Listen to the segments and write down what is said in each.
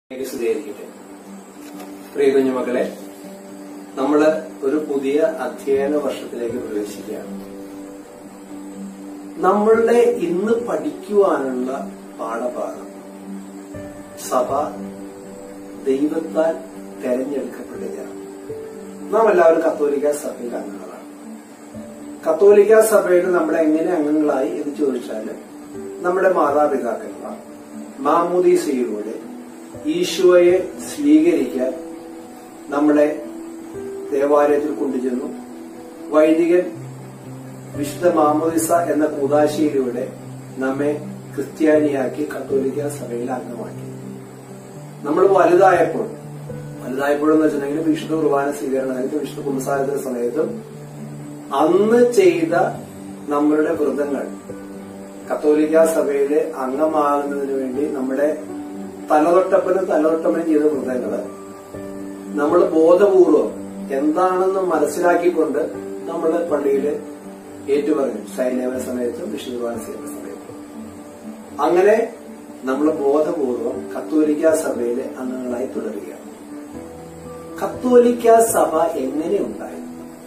വിശദീകരിക്കട്ടെ പ്രിയ കുഞ്ഞുമക്കളെ നമ്മള് ഒരു പുതിയ അധ്യയന വർഷത്തിലേക്ക് പ്രവേശിക്കുകയാണ് നമ്മളുടെ ഇന്ന് പഠിക്കുവാനുള്ള പാഠഭാഗം സഭ ദൈവത്താൽ തെരഞ്ഞെടുക്കപ്പെടുകയാണ് നാം എല്ലാവരും കത്തോലിക്ക സഭയിൽ അംഗങ്ങളാണ് കത്തോലിക്ക സഭയിൽ നമ്മൾ എങ്ങനെ അംഗങ്ങളായി എന്ന് ചോദിച്ചാൽ നമ്മുടെ മാതാപിതാക്കന്മാർ മാമൂദീസയിലൂടെ ഈശോയെ സ്വീകരിക്കാൻ നമ്മളെ ദേവാലയത്തിൽ കൊണ്ടുചെന്നു വൈദികൻ വിശുദ്ധ മാമോദിസ എന്ന കൂതാശയിലൂടെ നമ്മെ ക്രിസ്ത്യാനിയാക്കി കത്തോലിക്ക സഭയിൽ അംഗമാക്കി നമ്മൾ വലുതായപ്പോൾ വലുതായപ്പോഴെന്ന് വെച്ചിട്ടുണ്ടെങ്കിൽ വിശുദ്ധ കുർബാന സ്വീകരണത്തിന് വിശുദ്ധ കുംസാരത്തിന്റെ സമയത്തും അന്ന് ചെയ്ത നമ്മളുടെ വ്രതങ്ങൾ കത്തോലിക്ക സഭയിലെ അംഗമാകുന്നതിന് വേണ്ടി നമ്മുടെ തലതൊട്ടപ്പനും തലതൊട്ടപ്പനും ചെയ്ത വ്രതങ്ങള് നമ്മൾ ബോധപൂർവം എന്താണെന്ന് മനസ്സിലാക്കിക്കൊണ്ട് നമ്മൾ പള്ളിയിൽ ഏറ്റുപറഞ്ഞു സൈന്യവന സമയത്തും വിശുദ്ധ സേവന സമയത്തും അങ്ങനെ നമ്മൾ ബോധപൂർവം കത്തോലിക്ക സഭയിലെ അംഗങ്ങളായി തുടരുക കത്തോലിക്ക സഭ എങ്ങനെ ഉണ്ടായി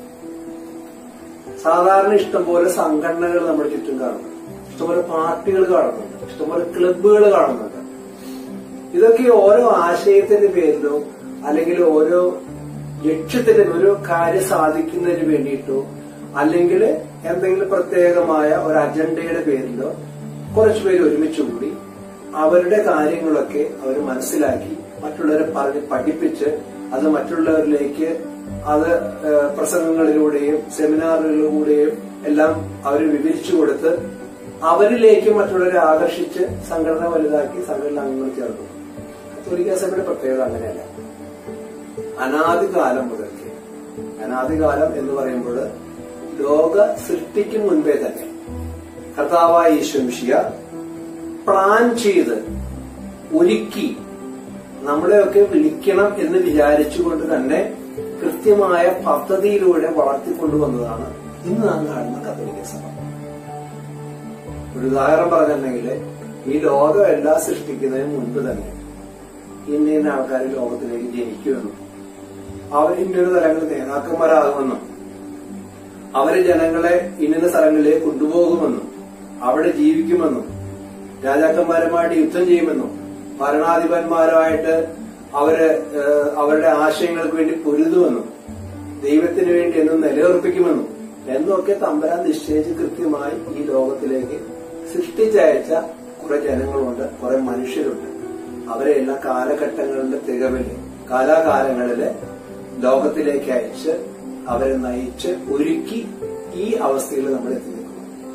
സാധാരണ ഇഷ്ടംപോലെ സംഘടനകൾ നമ്മുടെ ചുറ്റും കാണുന്നുണ്ട് ഇഷ്ടംപോലെ പാർട്ടികൾ കാണുന്നുണ്ട് ഇഷ്ടംപോലെ ക്ലബുകൾ കാണുന്നുണ്ട് ഇതൊക്കെ ഓരോ ആശയത്തിന്റെ പേരിലോ അല്ലെങ്കിൽ ഓരോ ലക്ഷ്യത്തിന് ഒരു കാര്യം സാധിക്കുന്നതിന് വേണ്ടിയിട്ടോ അല്ലെങ്കിൽ എന്തെങ്കിലും പ്രത്യേകമായ ഒരു അജണ്ടയുടെ പേരിലോ കുറച്ചു പേര് ഒരുമിച്ച് കൂടി അവരുടെ കാര്യങ്ങളൊക്കെ അവർ മനസ്സിലാക്കി മറ്റുള്ളവരെ പറഞ്ഞ് പഠിപ്പിച്ച് അത് മറ്റുള്ളവരിലേക്ക് അത് ഏഹ്, പ്രസംഗങ്ങളിലൂടെയും സെമിനാറുകളിലൂടെയും എല്ലാം അവർ വിവരിച്ചു കൊടുത്ത് അവരിലേക്ക് മറ്റുള്ളവരെ ആകർഷിച്ച് സംഘടന വലുതാക്കി സംഘടന അംഗങ്ങൾ ചേർക്കും കത്തോലിക്ക സഭയുടെ പ്രത്യേകത അങ്ങനെയല്ല അനാദികാലം മുതൽക്ക് അനാദികാലം എന്ന് പറയുമ്പോൾ ലോക സൃഷ്ടിക്ക് മുൻപേ തന്നെ കർത്താവായ ഈശ്വംശിയ പ്ലാൻ ചെയ്ത് ഒരുക്കി നമ്മളെയൊക്കെ വിളിക്കണം എന്ന് വിചാരിച്ചുകൊണ്ട് തന്നെ കൃത്യമായ പദ്ധതിയിലൂടെ വളർത്തിക്കൊണ്ടുവന്നതാണ് ഇന്ന് നാം കാണുന്ന കത്തോലിക്ക സഭ ഒരു ഉദാഹരണം പറഞ്ഞിട്ടുണ്ടെങ്കിൽ ഈ ലോകം എല്ലാം സൃഷ്ടിക്കുന്നതിന് മുൻപ് തന്നെ ഇന്ന ഇന്ന ആൾക്കാർ ലോകത്തിലേക്ക് ജനിക്കുമെന്നും അവർ ഇന്നൊരു തലങ്ങളിൽ നേതാക്കന്മാരാകുമെന്നും അവര് ജനങ്ങളെ ഇന്ന സ്ഥലങ്ങളിലേക്ക് കൊണ്ടുപോകുമെന്നും അവിടെ ജീവിക്കുമെന്നും രാജാക്കന്മാരുമായിട്ട് യുദ്ധം ചെയ്യുമെന്നും ഭരണാധിപന്മാരുമായിട്ട് അവര് ഏഹ്, അവരുടെ ആശയങ്ങൾക്ക് വേണ്ടി പൊരുതുമെന്നും ദൈവത്തിന് വേണ്ടി എന്നും നിലയുറപ്പിക്കുമെന്നും എന്നൊക്കെ തമ്പരാൻ നിശ്ചയിച്ച് കൃത്യമായി ഈ ലോകത്തിലേക്ക് സൃഷ്ടിച്ചയച്ച കുറെ ജനങ്ങളുണ്ട് കുറെ മനുഷ്യരുണ്ട് അവരെ എല്ലാ കാലഘട്ടങ്ങളുടെ തികവില് കാലാകാലങ്ങളില് ലോകത്തിലേക്ക് അയച്ച് അവരെ നയിച്ച് ഒരുക്കി ഈ അവസ്ഥയിൽ നമ്മൾ എത്തി നിൽക്കുന്നു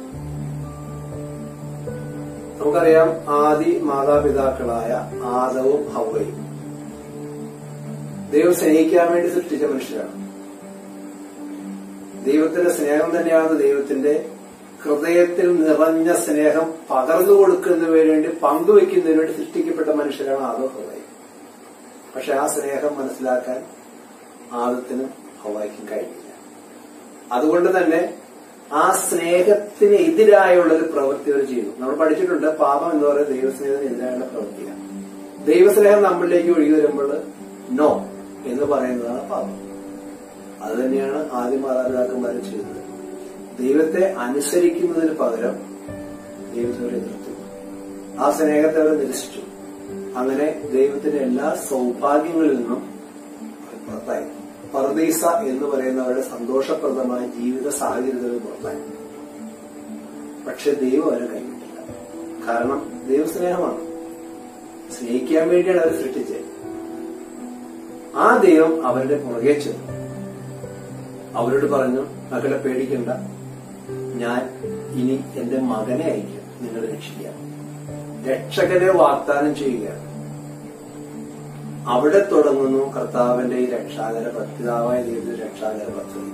നമുക്കറിയാം ആദി മാതാപിതാക്കളായ ആദവും ഹവയും ദൈവം സ്നേഹിക്കാൻ വേണ്ടി സൃഷ്ടിച്ച മനുഷ്യരാണ് ദൈവത്തിന്റെ സ്നേഹം തന്നെയാണ് ദൈവത്തിന്റെ ഹൃദയത്തിൽ നിറഞ്ഞ സ്നേഹം പകർന്നു കൊടുക്കുന്നതിന് വേണ്ടി പങ്കുവെക്കുന്നതിന് വേണ്ടി സൃഷ്ടിക്കപ്പെട്ട മനുഷ്യരാണ് ആദോ ഹവായി പക്ഷെ ആ സ്നേഹം മനസ്സിലാക്കാൻ ആദത്തിനും ഹവായിക്കും കഴിഞ്ഞില്ല അതുകൊണ്ട് തന്നെ ആ സ്നേഹത്തിന് എതിരായുള്ള ഒരു പ്രവൃത്തി അവർ ചെയ്തു നമ്മൾ പഠിച്ചിട്ടുണ്ട് പാപം എന്ന് പറയുന്നത് ദൈവസ്നേഹത്തിന് എതിരായുള്ള പ്രവൃത്തിയാണ് ദൈവസ്നേഹം നമ്മളിലേക്ക് ഒഴുകി വരുമ്പോൾ നോ എന്ന് പറയുന്നതാണ് പാപം അത് തന്നെയാണ് ആദ്യ മാതാപിതാക്കന്മാരും ചെയ്തത് ദൈവത്തെ അനുസരിക്കുന്നതിന് പകരം ദൈവത്തോടെ എതിർത്തു ആ സ്നേഹത്തെ അവർ നിരസിച്ചു അങ്ങനെ ദൈവത്തിന്റെ എല്ലാ സൗഭാഗ്യങ്ങളിൽ നിന്നും അവർ പുറത്തായി പർദീസ എന്ന് പറയുന്നവരുടെ സന്തോഷപ്രദമായ ജീവിത സാഹചര്യത്തിൽ പുറത്തായി പക്ഷെ ദൈവം അവരെ കൈവിട്ടില്ല കാരണം ദൈവസ്നേഹമാണ് സ്നേഹിക്കാൻ വേണ്ടിയാണ് അവർ സൃഷ്ടിച്ചത് ആ ദൈവം അവരുടെ പുറകെ ചെന്നു അവരോട് പറഞ്ഞു മകളെ പേടിക്കണ്ട ഞാൻ ഇനി എന്റെ മകനെ അയക്കും നിങ്ങൾ രക്ഷിക്കുക രക്ഷകനെ വാഗ്ദാനം ചെയ്യുകയാണ് അവിടെ തുടങ്ങുന്നു കർത്താവിന്റെ ഈ രക്ഷാകര പിതാവായ ദൈവത്തിന്റെ രക്ഷാകര പദ്ധതി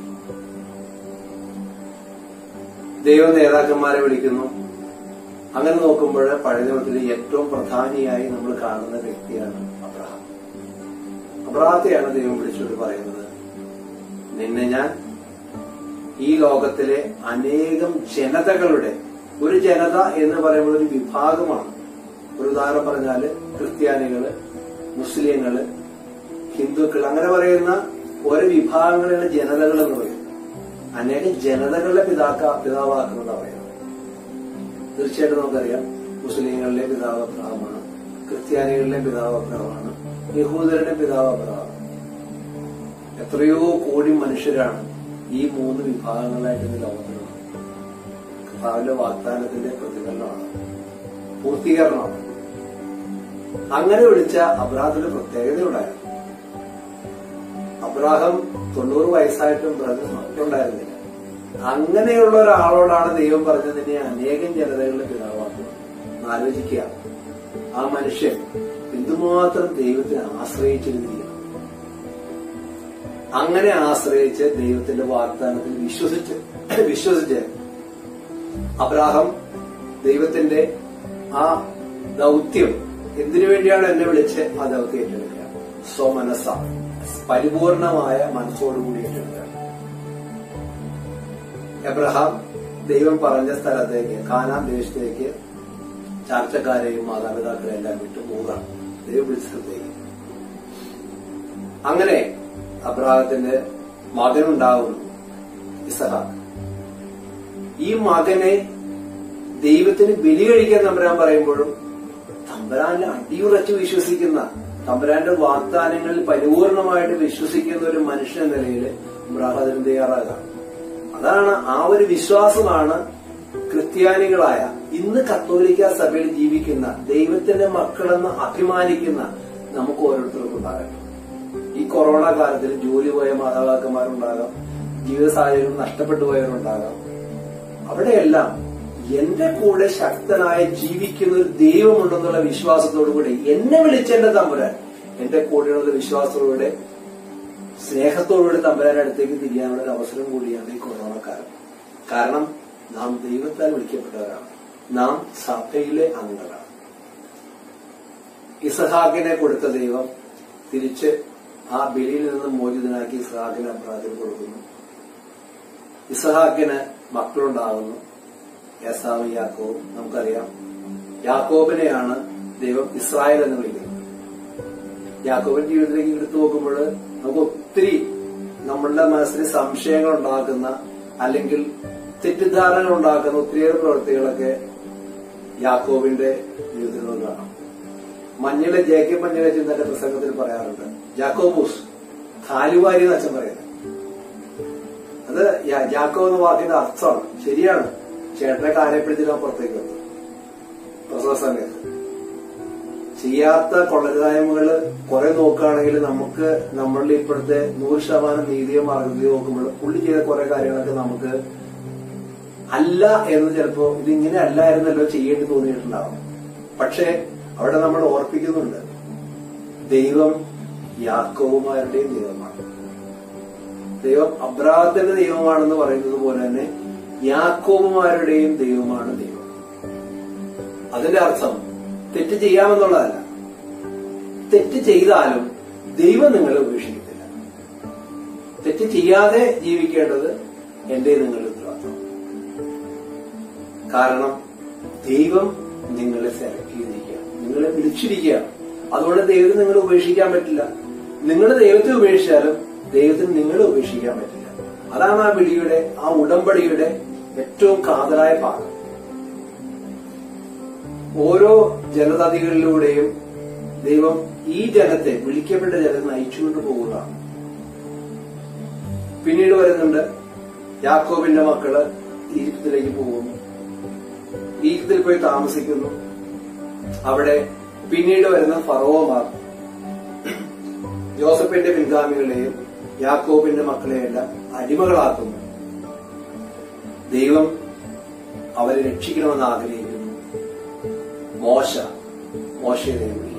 ദൈവ നേതാക്കന്മാരെ വിളിക്കുന്നു അങ്ങനെ നോക്കുമ്പോൾ പഴയ നിയമത്തിൽ ഏറ്റവും പ്രധാനിയായി നമ്മൾ കാണുന്ന വ്യക്തിയാണ് അബ്രഹാം അബ്രഹാത്തെയാണ് ദൈവം വിളിച്ചുകൊണ്ട് പറയുന്നത് നിന്നെ ഞാൻ ഈ ലോകത്തിലെ അനേകം ജനതകളുടെ ഒരു ജനത എന്ന് പറയുമ്പോൾ ഒരു വിഭാഗമാണ് ഒരു ഉദാഹരണം പറഞ്ഞാല് ക്രിസ്ത്യാനികള് മുസ്ലിങ്ങള് ഹിന്ദുക്കൾ അങ്ങനെ പറയുന്ന ഓരോ വിഭാഗങ്ങളിലുള്ള ജനതകൾ എന്ന് പറയും അനേകം ജനതകളുടെ പിതാക്ക പിതാവാക്കുന്നത് പറയുന്നത് തീർച്ചയായിട്ടും നമുക്കറിയാം മുസ്ലിങ്ങളുടെ പിതാവ് അബ്രഹാമാണ് ക്രിസ്ത്യാനികളുടെ പിതാവ് അബ്രഹാമാണ് യഹൂദരുടെ പിതാവ് അബ്രഹാം എത്രയോ കോടി മനുഷ്യരാണ് ഈ മൂന്ന് വിഭാഗങ്ങളായിട്ട് ഇന്ന് ലോകത്തിലുള്ളത് കർത്താവിന്റെ വാഗ്ദാനത്തിന്റെ പ്രതിഫലനമാണ് പൂർത്തീകരണമാണ് അങ്ങനെ വിളിച്ച അബ്രാഹത്തിന്റെ പ്രത്യേകത ഉണ്ടായിരുന്നു അബ്രാഹം തൊണ്ണൂറ് വയസ്സായിട്ടും ബ്രദർ മക്കളുണ്ടായിരുന്നില്ല അങ്ങനെയുള്ള ഒരാളോടാണ് ദൈവം പറഞ്ഞത് നിന്നെ അനേകം ജനതകളുടെ പിതാവാക്കുന്നത് ആലോചിക്കുക ആ മനുഷ്യൻ എന്തുമാത്രം ദൈവത്തിനെ ആശ്രയിച്ചിരുന്നില്ല അങ്ങനെ ആശ്രയിച്ച് ദൈവത്തിന്റെ വാഗ്ദാനത്തിൽ വിശ്വസിച്ച് വിശ്വസിച്ച് അബ്രാഹം ദൈവത്തിന്റെ ആ ദൗത്യം എന്തിനു വേണ്ടിയാണ് എന്നെ വിളിച്ച് ആ ദൗത്യം ഏറ്റെടുക്കുക സ്വമനസ പരിപൂർണമായ മനസ്സോടുകൂടി ഏറ്റെടുക്കുക എബ്രഹാം ദൈവം പറഞ്ഞ സ്ഥലത്തേക്ക് കാനാൻ ദേശത്തേക്ക് ചാർച്ചക്കാരെയും മാതാപിതാക്കളെയും എല്ലാം വിട്ടു പോവുകയാണ് ദൈവം വിളിച്ച സ്ഥലത്തേക്ക് അങ്ങനെ അബ്രാഹത്തിന്റെ മകനുണ്ടാകുന്നു ഇസഹാക്ക് ഈ മകനെ ദൈവത്തിന് ബലി കഴിക്കാൻ തമ്പുരാൻ പറയുമ്പോഴും തമ്പുരാനിൽ അടിയുറച്ച് വിശ്വസിക്കുന്ന തമ്പുരാന്റെ വാഗ്ദാനങ്ങളിൽ പരിപൂർണമായിട്ട് വിശ്വസിക്കുന്ന ഒരു മനുഷ്യൻ എന്ന നിലയിൽ അബ്രാഹം അതിന് തയ്യാറാകാം അതാണ് ആ ഒരു വിശ്വാസമാണ് ക്രിസ്ത്യാനികളായ ഇന്ന് കത്തോലിക്ക സഭയിൽ ജീവിക്കുന്ന ദൈവത്തിന്റെ മക്കളെന്ന് അഭിമാനിക്കുന്ന നമുക്ക് ഓരോരുത്തർക്കും ഉണ്ടാകട്ടെ ഈ കൊറോണ കാലത്തിൽ ജോലി പോയ മാതാപിതാക്കന്മാരുണ്ടാകാം ജീവിത സാഹചര്യം നഷ്ടപ്പെട്ടു പോയവരുണ്ടാകാം അവിടെയെല്ലാം എന്റെ കൂടെ ശക്തനായ ജീവിക്കുന്ന ഒരു ദൈവമുണ്ടെന്നുള്ള വിശ്വാസത്തോടുകൂടി എന്നെ വിളിച്ചെന്റെ തമ്പുരാൻ എന്റെ കൂടെയുള്ള വിശ്വാസത്തോടുകൂടെ സ്നേഹത്തോടുകൂടി തമ്പുരാന്റെ അടുത്തേക്ക് തിരിയാനുള്ള ഒരു അവസരം കൂടിയാണ് ഈ കൊറോണ കാലം കാരണം നാം ദൈവത്താൽ വിളിക്കപ്പെട്ടവരാണ് നാം സഭയിലെ അംഗങ്ങളാണ് ഇസഹാക്കിനെ കൊടുത്ത ദൈവം തിരിച്ച് ആ ബലിയിൽ നിന്ന് മോചിതനാക്കി ഇസഹാക്കിന് അപ്രാധം കൊടുക്കുന്നു ഇസഹാക്കിന് മക്കളുണ്ടാകുന്നു യസാവ് യാക്കോബ് നമുക്കറിയാം യാക്കോബിനെയാണ് ദൈവം ഇസ്രായേൽ എന്ന് വിളിക്കുന്നത് യാക്കോബിന്റെ ജീവിതത്തിലേക്ക് എടുത്തു നോക്കുമ്പോൾ നമുക്ക് ഒത്തിരി നമ്മളുടെ മനസ്സിന് സംശയങ്ങൾ ഉണ്ടാക്കുന്ന അല്ലെങ്കിൽ തെറ്റിദ്ധാരണകൾ ഉണ്ടാക്കുന്ന ഒത്തിരിയേറെ പ്രവൃത്തികളൊക്കെ യാക്കോബിന്റെ ജീവിതത്തിൽ നമുക്ക് കാണാം മഞ്ഞിലെ ജേക്കബ് മഞ്ഞിലെ തന്റെ പ്രസംഗത്തിൽ പറയാറുണ്ട് ജാക്കോബൂസ് കാലുവാരി എന്ന് അച്ഛൻ പറയുന്നത് അത് യാ- ജാക്കോ എന്ന വാക്കിന്റെ അർത്ഥമാണ് ശരിയാണ് ചേട്ടനെ കാലപ്പെടുത്തില്ല പുറത്തേക്ക് വന്നു പ്രസവ സമയത്ത് ചെയ്യാത്ത കൊള്ളരുതായ്മകള് കുറെ നോക്കുകയാണെങ്കിൽ നമുക്ക് നമ്മളുടെ ഇപ്പോഴത്തെ നൂറ് ശതമാനം നീതിയോ മാർഗതയോ നോക്കുമ്പോൾ പുള്ളി ചെയ്ത കുറെ കാര്യങ്ങളൊക്കെ നമുക്ക് അല്ല എന്ന് ചിലപ്പോ ഇതിങ്ങനെ അല്ലായിരുന്നല്ലോ ചെയ്യേണ്ടി തോന്നിയിട്ടുണ്ടാവും പക്ഷെ അവിടെ നമ്മൾ ഓർപ്പിക്കുന്നുണ്ട് ദൈവം യാക്കോവുമാരുടെയും ദൈവമാണ് ദൈവം അബ്രാഹത്തിന്റെ ദൈവമാണെന്ന് പറയുന്നത് പോലെ തന്നെ യാക്കോബുമാരുടെയും ദൈവമാണ് ദൈവം അതിന്റെ അർത്ഥം തെറ്റ് ചെയ്യാമെന്നുള്ളതല്ല തെറ്റ് ചെയ്താലും ദൈവം നിങ്ങളെ ഉപേക്ഷിക്കത്തില്ല തെറ്റ് ചെയ്യാതെ ജീവിക്കേണ്ടത് എന്റെ നിങ്ങളുടെ ഉത്തരവാദിത്വം കാരണം ദൈവം നിങ്ങളെ സെലക്ട് ചെയ്തിരിക്കുകയാണ് നിങ്ങളെ വിളിച്ചിരിക്കുകയാണ് അതുകൊണ്ട് ദൈവത്തിന് നിങ്ങളെ ഉപേക്ഷിക്കാൻ പറ്റില്ല നിങ്ങൾ ദൈവത്തെ ഉപേക്ഷിച്ചാലും ദൈവത്തിന് നിങ്ങളെ ഉപേക്ഷിക്കാൻ പറ്റില്ല അതാണ് ആ വിളിയുടെ ആ ഉടമ്പടിയുടെ ഏറ്റവും കാതലായ ഭാഗം ഓരോ ജനതതികളിലൂടെയും ദൈവം ഈ ജനത്തെ വിളിക്കപ്പെട്ട ജനത്തെ നയിച്ചുകൊണ്ട് പോകുന്നതാണ് പിന്നീട് വരുന്നുണ്ട് യാക്കോബിന്റെ മക്കള് ഈജിപ്തിലേക്ക് പോകുന്നു ഈജിപ്തിൽ പോയി താമസിക്കുന്നു അവിടെ പിന്നീട് വരുന്ന ഫറവോമാർ ജോസഫിന്റെ പിൻഗാമികളെയും യാക്കോബിന്റെ മക്കളെയെല്ലാം അടിമകളാക്കുന്നു ദൈവം അവരെ രക്ഷിക്കണമെന്ന് ആഗ്രഹിക്കുന്നു മോശ മോശയെ ദൈവം വിളിക്കുന്നു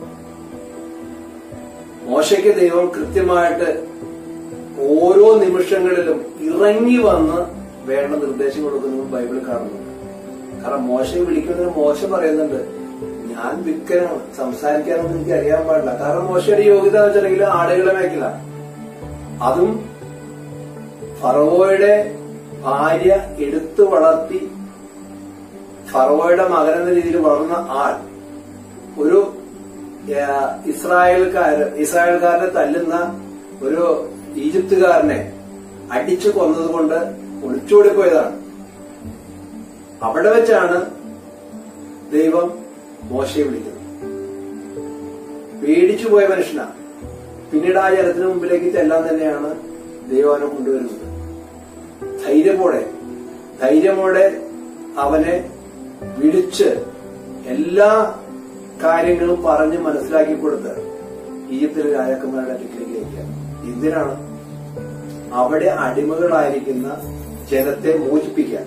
മോശയ്ക്ക് ദൈവം കൃത്യമായിട്ട് ഓരോ നിമിഷങ്ങളിലും ഇറങ്ങി വന്ന് വേണ്ട നിർദ്ദേശം കൊടുക്കുന്നത് ബൈബിളിൽ കാണുന്നുണ്ട് കാരണം മോശയെ വിളിക്കുന്നതിന് മോശ പറയുന്നുണ്ട് ഞാൻ വിക്കനാണ് സംസാരിക്കാനൊന്നും എനിക്ക് അറിയാൻ പാടില്ല കാരണം മോശയുടെ യോഗ്യത എന്ന് വെച്ചിട്ടുണ്ടെങ്കിൽ ആടുകളെ മേഖല അതും ഫറവോയുടെ ഭാര്യ എടുത്തു വളർത്തി ഫറവോയുടെ മകൻ എന്ന രീതിയിൽ വളർന്ന ആൾ ഒരു ആ, ഇസ്രായേൽക്കാര് ഇസ്രായേൽക്കാരനെ തല്ലുന്ന ഒരു ഈജിപ്തുകാരനെ അടിച്ചു കൊന്നതുകൊണ്ട് ഒളിച്ചോടിപ്പോയതാണ് അവിടെ വെച്ചാണ് ദൈവം മോശയെ വിളിക്കുന്നത് പേടിച്ചു പോയ മനുഷ്യനാണ് പിന്നീട് ആ ജലത്തിന് മുമ്പിലേക്ക് ചെല്ലാൻ തന്നെയാണ് ദൈവം അവനെ കൊണ്ടുവരുന്നത് ധൈര്യമോടെ ധൈര്യമോടെ അവനെ വിളിച്ച് എല്ലാ കാര്യങ്ങളും പറഞ്ഞ് മനസ്സിലാക്കി കൊടുത്ത് ഈജിപ്തിലെ രാജാക്കന്മാരുടെ അടുക്കിലേക്ക് അയക്കുക എന്തിനാണ് അവിടെ അടിമകളായിരിക്കുന്ന ജനത്തെ മോചിപ്പിക്കാൻ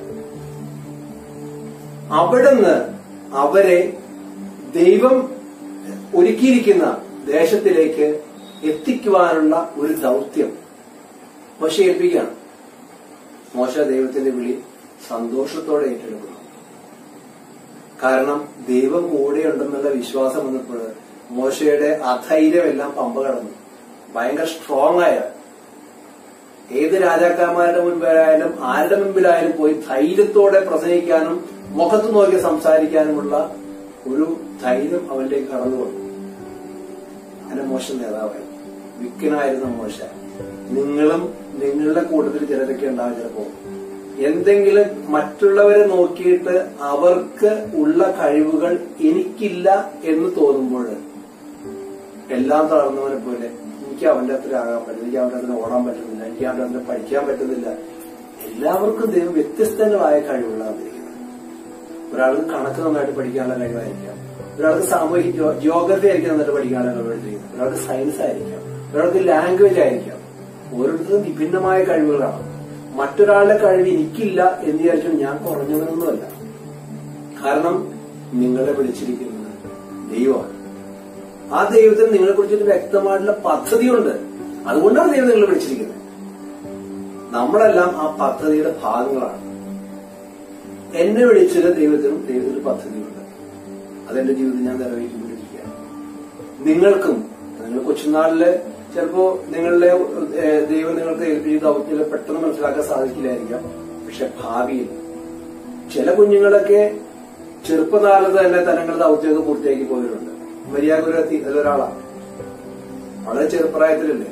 അവിടുന്ന് അവരെ ദൈവം ഒരുക്കിയിരിക്കുന്ന ദേശത്തിലേക്ക് എത്തിക്കുവാനുള്ള ഒരു ദൗത്യം മോശ ഏൽപ്പിക്കുകയാണ് മോശ ദൈവത്തിന്റെ വിളി സന്തോഷത്തോടെ ഏറ്റെടുക്കുന്നു കാരണം ദൈവം കൂടെയുണ്ടെന്നുള്ള വിശ്വാസം വന്നപ്പോൾ മോശയുടെ അധൈര്യമെല്ലാം പമ്പ കടന്നു ഭയങ്കര സ്ട്രോങ് ആയ ഏത് രാജാക്കന്മാരുടെ മുൻപിലായാലും ആരുടെ മുൻപിലായാലും പോയി ധൈര്യത്തോടെ പ്രസംഗിക്കാനും മുഖത്ത് നോക്കി സംസാരിക്കാനുമുള്ള ഒരു ധൈര്യം അവനിലേക്ക് കടന്നു വന്നു അങ്ങനെ മോശ നേതാവായി വിക്കനായിരുന്ന മോശ നിങ്ങളും നിങ്ങളുടെ കൂട്ടത്തിൽ ചിലരൊക്കെ ഉണ്ടാവും ചിലപ്പോ എന്തെങ്കിലും മറ്റുള്ളവരെ നോക്കിയിട്ട് അവർക്ക് ഉള്ള കഴിവുകൾ എനിക്കില്ല എന്ന് തോന്നുമ്പോൾ എല്ലാം തളർന്നവനെ പോലെ എനിക്ക് അവന്റെ അത്ര ആകാൻ പറ്റില്ല എനിക്ക് അവന്റെ അത്ര ഓടാൻ പറ്റുന്നില്ല എനിക്ക് അവന്റെ അത്ര പഠിക്കാൻ പറ്റുന്നില്ല എല്ലാവർക്കും ദൈവം വ്യത്യസ്തങ്ങളായ കഴിവുകളാണ് തന്നിരിക്കുന്നത് ഒരാൾക്ക് കണക്ക് നന്നായിട്ട് പഠിക്കാനുള്ള കഴിവായിരിക്കാം ഒരാൾക്ക് സാമൂഹിക ജിയോഗ്രഫി ആയിരിക്കും നന്നായിട്ട് പഠിക്കാനുള്ള കഴിവായിരിക്കും ഒരാൾക്ക് സയൻസ് ആയിരിക്കാം ഒരാൾക്ക് ലാംഗ്വേജ് ആയിരിക്കാം ഓരോരുത്തരും വിഭിന്നമായ കഴിവുകളാണ് മറ്റൊരാളുടെ കഴിവ് എനിക്കില്ല എന്ന് വിചാരിച്ചാൽ ഞാൻ കുറഞ്ഞവനൊന്നുമല്ല കാരണം നിങ്ങളെ വിളിച്ചിരിക്കുന്നത് ദൈവമാണ് ആ ദൈവത്തിന് നിങ്ങളെ കുറിച്ചൊരു വ്യക്തമായിട്ടുള്ള പദ്ധതിയുണ്ട് അതുകൊണ്ടാണ് ദൈവം നിങ്ങളെ വിളിച്ചിരിക്കുന്നത് നമ്മളെല്ലാം ആ പദ്ധതിയുടെ ഭാഗങ്ങളാണ് എന്നെ വിളിച്ചത് ദൈവത്തിനും ദൈവത്തിന് പദ്ധതിയുണ്ട് അതെന്റെ ജീവിതത്തിൽ ഞാൻ നിറവേറ്റിക്കൊണ്ടിരിക്കുകയാണ് നിങ്ങൾക്കും നിങ്ങൾ കൊച്ചുനാളില് ചിലപ്പോ നിങ്ങളുടെ ഏഹ്, ദൈവം നിങ്ങൾക്ക് ഏൽപ്പിച്ച ദൗത്യത്തിൽ പെട്ടെന്ന് മനസ്സിലാക്കാൻ സാധിക്കില്ലായിരിക്കാം പക്ഷെ ഭാവിയിൽ ചില കുഞ്ഞുങ്ങളൊക്കെ ചെറുപ്പകാലത്ത് തന്നെ തങ്ങളുടെ ദൗത്യമൊക്കെ പൂർത്തിയാക്കി പോയവരുണ്ട് മര്യാദ അതിലൊരാളാണ് വളരെ ചെറുപ്രായത്തിലല്ലേ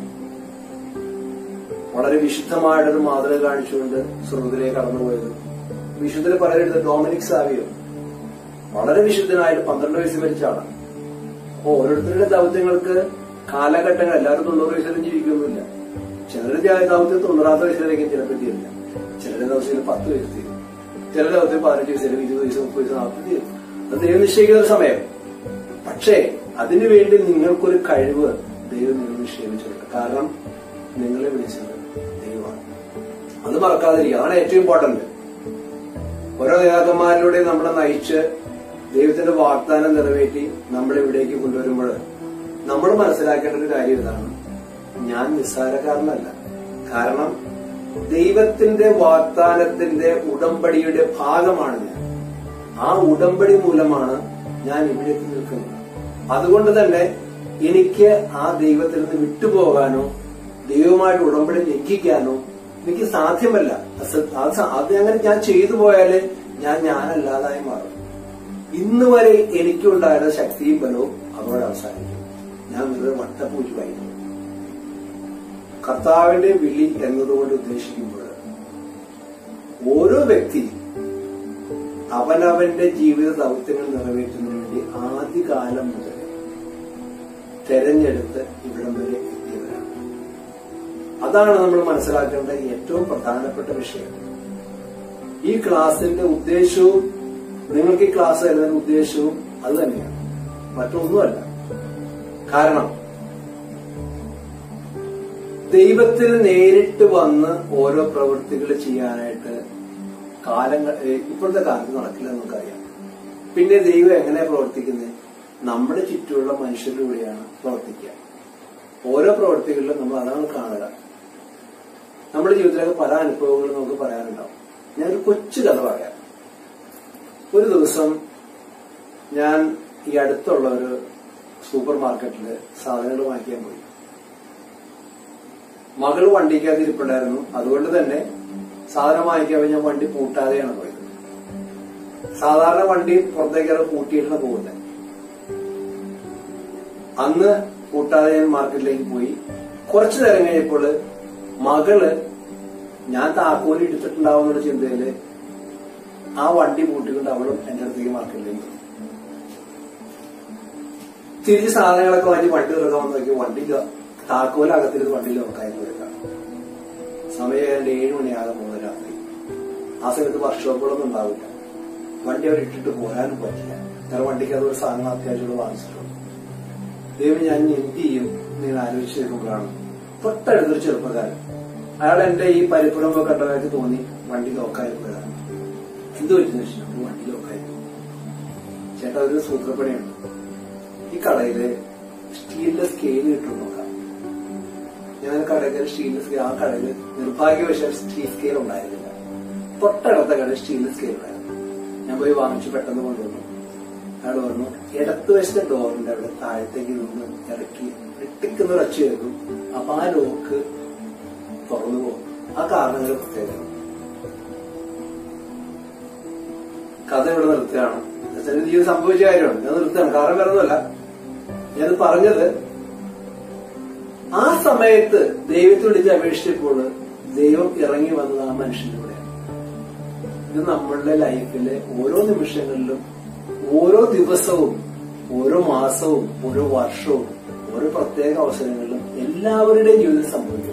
വളരെ വിശുദ്ധമായിട്ടൊരു മാതൃക കാണിച്ചുകൊണ്ട് സ്വർഗത്തിലേക്ക് കടന്നുപോയത് വിശുദ്ധർ പലരെടുത്ത് ഡൊമിനിക് സാവിയോ വളരെ വിശുദ്ധനായിട്ട് പന്ത്രണ്ട് വയസ്സിൽ മരിച്ച ആളാണ് അപ്പൊ ഓരോരുത്തരുടെ ദൗത്യങ്ങൾക്ക് കാലഘട്ടങ്ങൾ എല്ലാവരും തൊണ്ണൂറ് വയസ്സിലും ജീവിക്കൊന്നുമില്ല ചിലരുടെ ദൗത്യം തൊണ്ണൂറാമത്തെ വയസ്സിലേക്കും ചിലപ്പോൾ തീരില്ല ചിലരുടെ ദൗത്യത്തിൽ പത്ത് വയസ്സ് തീരും ചിലരുടെ ദൗത്യം പതിനഞ്ച് വയസ്സ് അല്ലെങ്കിൽ ഇരുപത് വയസ്സ് മുപ്പത് വയസ്സ് നാൽപ്പത് തീരും അത് ദൈവം നിശ്ചയിക്കുന്ന ഒരു സമയം പക്ഷേ അതിനുവേണ്ടി നിങ്ങൾക്കൊരു കഴിവ് ദൈവം നിങ്ങൾ നിക്ഷേപിച്ചിട്ടുണ്ട് കാരണം നിങ്ങളെ വിളിച്ചത് ദൈവമാണ് അത് മറക്കാതിരിക്കുക അതാണ് ഏറ്റവും ഇമ്പോർട്ടന്റ് ഓരോ നേതാക്കന്മാരിലൂടെ നമ്മളെ നയിച്ച് ദൈവത്തിന്റെ വാഗ്ദാനം നിറവേറ്റി നമ്മളെ ഇവിടേക്ക് കൊണ്ടുവരുമ്പോൾ നമ്മൾ മനസ്സിലാക്കേണ്ട ഒരു കാര്യം ഇതാണ് ഞാൻ നിസ്സാരക്കാരനല്ല കാരണം ദൈവത്തിന്റെ വാഗ്ദാനത്തിന്റെ ഉടമ്പടിയുടെ ഭാഗമാണ് ഞാൻ ആ ഉടമ്പടി മൂലമാണ് ഞാൻ ഇവിടെ എത്തി നിൽക്കുന്നത് അതുകൊണ്ട് തന്നെ എനിക്ക് ആ ദൈവത്തിൽ നിന്ന് വിട്ടുപോകാനോ ദൈവമായിട്ട് ഉടമ്പടി ലംഘിക്കാനോ എനിക്ക് സാധ്യമല്ല അസ- അത് സ- അത് അങ്ങനെ ഞാൻ ചെയ്തു പോയാല് ഞാൻ ഞാനല്ലാതായി മാറും ഇന്ന് വരെ എനിക്കുണ്ടായിരുന്ന ശക്തിയും ബലവും അതോടെ അവസാനിക്കും ഞാൻ വെറുതെ വട്ടപ്പൂച്ചുവായിരുന്നു കർത്താവിന്റെ വിളി എന്നതുകൊണ്ട് ഉദ്ദേശിക്കുമ്പോൾ ഓരോ വ്യക്തി അവനവന്റെ ജീവിത ദൗത്യങ്ങൾ നിറവേറ്റുന്നതിന് വേണ്ടി ആദ്യകാലം മുതൽ തെരഞ്ഞെടുത്ത് ഇവിടം വരെ എത്തിയവരാണ് അതാണ് നമ്മൾ മനസ്സിലാക്കേണ്ട ഏറ്റവും പ്രധാനപ്പെട്ട വിഷയം ഈ ക്ലാസിന്റെ ഉദ്ദേശവും നിങ്ങൾക്ക് ഈ ക്ലാസ് തരുന്നതിന്റെ ഉദ്ദേശവും അത് തന്നെയാണ് മറ്റൊന്നുമല്ല കാരണം ദൈവത്തിന് നേരിട്ട് വന്ന് ഓരോ പ്രവൃത്തികൾ ചെയ്യാനായിട്ട് കാലങ്ങൾ ഏ, ഇപ്പോഴത്തെ കാലത്ത് നടക്കില്ല എന്ന് നമുക്കറിയാം പിന്നെ ദൈവം എങ്ങനെയാ പ്രവർത്തിക്കുന്നത് നമ്മുടെ ചുറ്റുമുള്ള മനുഷ്യരിലൂടെയാണ് പ്രവർത്തിക്കുക ഓരോ പ്രവൃത്തികളിലും നമ്മൾ അതാണ് കാണുക നമ്മുടെ ജീവിതത്തിലൊക്കെ പല അനുഭവങ്ങളും നമുക്ക് പറയാനുണ്ടാവും ഞാനൊരു കൊച്ചു കഥ പറയാം ഒരു ദിവസം ഞാൻ ഈ അടുത്തുള്ള ഒരു സൂപ്പർ മാർക്കറ്റിൽ സാധനങ്ങൾ വാങ്ങിക്കാൻ പോയി മകൾ വണ്ടിക്കകത്ത് ഇരിപ്പുണ്ടായിരുന്നു അതുകൊണ്ട് തന്നെ സാധനം വാങ്ങിക്കാൻ പോയി ഞാൻ വണ്ടി പൂട്ടാതെയാണ് പോയത് സാധാരണ വണ്ടി പുറത്തേക്ക് അത് പൂട്ടിയിട്ടാണ് പോകുന്നത് അന്ന് കൂട്ടാതെ ഞാൻ മാർക്കറ്റിലേക്ക് പോയി കുറച്ചു നേരം കഴിഞ്ഞപ്പോൾ മകള് ഞാൻ താക്കോല് എടുത്തിട്ടുണ്ടാവുന്ന ചിന്തയില് ആ വണ്ടി പൂട്ടിക്കൊണ്ട് അവളും എന്റെ അടുത്തേക്ക് മാർക്കറ്റിലേക്ക് വന്നു. തിരിച്ച് സാധനങ്ങളൊക്കെ വാങ്ങി വണ്ടി തുറക്കാൻ നോക്കി വണ്ടി താക്കോല് അകത്തിരുന്ന് വണ്ടിയിൽ നോക്കായിരുന്നു വരിക സമയം ഏതാണ്ട് ഏഴ് മണിയാകാൻ പോകുന്ന രാത്രി ആ സമയത്ത് വർക്ക്ഷോപ്പുകളൊന്നും ഉണ്ടാവില്ല വണ്ടി അവർ ഇട്ടിട്ട് പോരാനും പറ്റില്ല കാരണം വണ്ടിക്ക് അതൊരു സാധനം അത്യാവശ്യം വാങ്ങിച്ചിട്ടുണ്ട് ദൈവം ഞാൻ ഇനി എന്ത് ചെയ്യും നിങ്ങൾ ആലോചിച്ച് നിൽക്കുമ്പോഴാണ് തൊട്ടടുത്തൊരു ചെറുപ്പക്കാരൻ അയാൾ എന്റെ ഈ പരിപ്പുറമ്പോ കണ്ടതായിട്ട് തോന്നി വണ്ടി നോക്കാതിരുന്നതാണ് എന്ത് പറ്റുന്ന വെച്ചാൽ വണ്ടി നോക്കായിരുന്നു ചേട്ടാ ഒരു സൂത്രപ്പണിയുണ്ട് ഈ കടയില് സ്റ്റീലിന്റെ സ്കെയിൽ കിട്ടും നോക്കാം ഞാൻ കടയിൽ സ്റ്റീലിന്റെ സ്കെയിൽ ആ കടയിൽ നിർഭാഗ്യവശാൽ സ്റ്റീൽ സ്കെയിൽ ഉണ്ടായിരുന്നില്ല തൊട്ടടുത്ത കടയിൽ സ്റ്റീലിന്റെ സ്കെയിൽ ഉണ്ടായിരുന്നു ഞാൻ പോയി വാങ്ങിച്ചു പെട്ടെന്ന് കൊണ്ടുവന്നു അയാൾ പറഞ്ഞു ഇടത്ത് വശത്തെ ഡോറിന്റെ അവിടെ താഴത്തേക്ക് നിന്ന് ഇറക്കി ഇട്ടിക്കുന്ന ഒരു ഒച്ച കേൾക്കും അപ്പൊ ആ ലോക്ക് തുറന്നു പോകും ആ കാരണങ്ങൾ പ്രത്യേകത കഥ ഇവിടെ നിർത്തുകയാണ് എന്നുവെച്ചാൽ ഇത് ജീവിതം സംഭവിച്ച കാര്യമാണ് ഞാൻ നിർത്തുകയാണ് കാരണം വേറൊന്നുമല്ല ഞാനത് പറഞ്ഞത് ആ സമയത്ത് ദൈവത്തെ വിളിച്ച് അപേക്ഷിച്ചപ്പോൾ ദൈവം ഇറങ്ങി വന്നത് ആ മനുഷ്യനിലൂടെയാണ് ഇത് നമ്മളുടെ ലൈഫിലെ ഓരോ നിമിഷങ്ങളിലും ഓരോ ദിവസവും ഓരോ മാസവും ഓരോ വർഷവും ഓരോ പ്രത്യേക അവസരങ്ങളിലും എല്ലാവരുടെയും ജീവിതത്തിൽ സംഭവിക്കുന്നു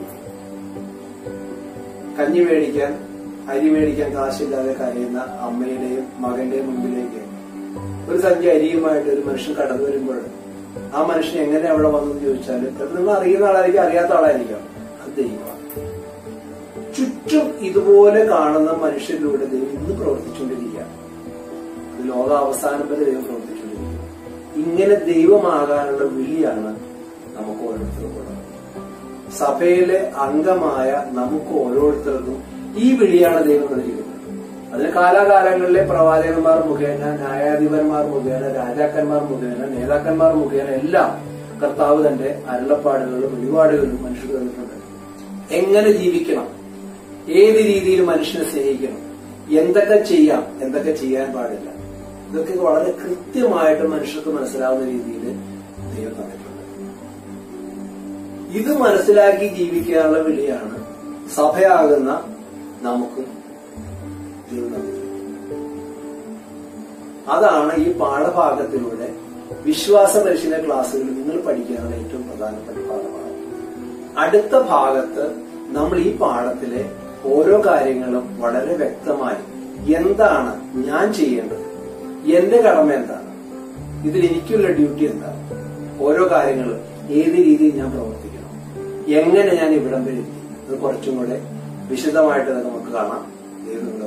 കഞ്ഞി മേടിക്കാൻ അരി മേടിക്കാൻ കാശില്ലാതെ കരയുന്ന അമ്മയുടെയും മകന്റെയും മുമ്പിലേക്ക് ഒരു സഞ്ചി അരിയുമായിട്ട് ഒരു മനുഷ്യൻ കടന്നു വരുമ്പോൾ ആ മനുഷ്യൻ എങ്ങനെ അവിടെ വന്നെന്ന് ചോദിച്ചാൽ ചിലപ്പോൾ നിങ്ങൾ അറിയുന്ന ആളായിരിക്കും അറിയാത്ത ആളായിരിക്കാം അത് ദൈവമാണ് ചുറ്റും ഇതുപോലെ കാണുന്ന മനുഷ്യരിലൂടെ ദൈവം ഇന്ന് പ്രവർത്തിച്ചുകൊണ്ടിരിക്കുകയാണ് ഇത് ലോകാവസാനം വരെ ദൈവം പ്രവർത്തിച്ചുകൊണ്ടിരിക്കുക ഇങ്ങനെ ദൈവമാകാനുള്ള വിളിയാണ് നമുക്ക് ഓരോരുത്തർക്കും ഉള്ളത് സഭയിലെ അംഗമായ നമുക്ക് ഓരോരുത്തർക്കും ഈ വിളിയാണ് ദൈവം നൽകിയിരുന്നത് അതിന് കാലാകാലങ്ങളിലെ പ്രവാചകന്മാർ മുഖേന ന്യായാധിപന്മാർ മുഖേന രാജാക്കന്മാർ മുഖേന നേതാക്കന്മാർ മുഖേന എല്ലാം കർത്താവ് തന്റെ അരുളപ്പാടുകളും വെളിപാടുകളും മനുഷ്യർക്ക് തന്നിട്ടുണ്ട് എങ്ങനെ ജീവിക്കണം ഏത് രീതിയിൽ മനുഷ്യനെ സ്നേഹിക്കണം എന്തൊക്കെ ചെയ്യാം എന്തൊക്കെ ചെയ്യാൻ പാടില്ല ഇതൊക്കെ വളരെ കൃത്യമായിട്ട് മനുഷ്യർക്ക് മനസ്സിലാവുന്ന രീതിയിൽ ദൈവം തന്നിട്ടുണ്ട് ഇത് മനസ്സിലാക്കി ജീവിക്കാനുള്ള വിളിയാണ് സഭയാകുന്ന നമുക്കും ദൈവം തന്നിട്ടുള്ളത് അതാണ് ഈ പാഠഭാഗത്തിലൂടെ വിശ്വാസ പരിശീലന ക്ലാസ്സുകൾ നിങ്ങൾ പഠിക്കാനുള്ള ഏറ്റവും പ്രധാനപ്പെട്ട പാഠഭാഗം അടുത്ത ഭാഗത്ത് നമ്മൾ ഈ പാഠത്തിലെ ഓരോ കാര്യങ്ങളും വളരെ വ്യക്തമായി എന്താണ് ഞാൻ ചെയ്യേണ്ടത് എന്റെ കടമ എന്താണ് ഇതിൽ എനിക്കുള്ള ഡ്യൂട്ടി എന്താണ് ഓരോ കാര്യങ്ങളും ഏത് രീതിയിൽ ഞാൻ പ്രവർത്തിക്കണം എങ്ങനെ ഞാൻ ഇവിടം വരെ എത്തി അത് കുറച്ചും കൂടെ വിശദമായിട്ട് നമുക്ക് കാണാം ദൈവം